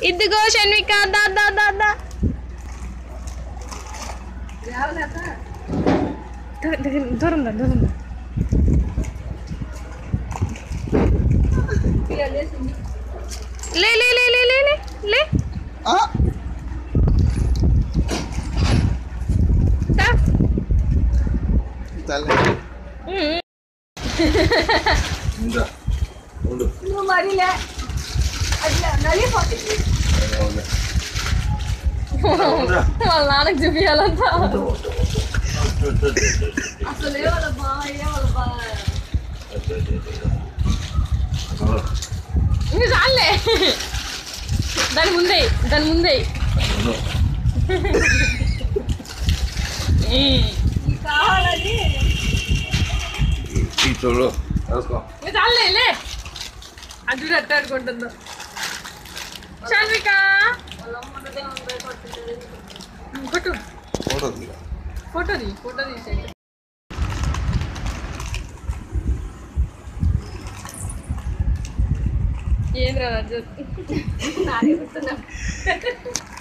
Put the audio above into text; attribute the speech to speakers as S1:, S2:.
S1: ఇదిగో షణ్విక దా దా దా దా దగ్గర- దగ్గర- దూరం దా దూరం దా లే లే లే లే లే లే లే
S2: ఆ,
S1: దా.
S2: తల్లి
S1: ఉమ్.
S2: ఉందా ఉండు
S3: నువ్వు మరిలే అట్లా నలిపోతుంది
S2: ఉండు. ఉండురా.
S1: వాళ్ళ నాన్నకి చూపించాలంతా
S3: అసలు ఏవాళ్ళ బా ఏవాళ్ళ బా
S1: ఇంక చాలే దాని ముందే దాని ముందే
S2: ఉండు.
S1: ఈ.
S3: నీకు కావాలని
S2: ఈ చూడు వేసుకో
S1: ఇంక చాలే లే అది అట్టాడుకుంటుందో షాన్విక
S3: వాళ్ళ అమ్మదే ఉండే కొట్టుకుంటుంది
S1: కొట్టు
S2: ఫోటో తీరా
S1: ఫోటో తీ ఫోటో తీసేయండి ఏంద్రా రజత్
S3: నానే గుర్తున్నా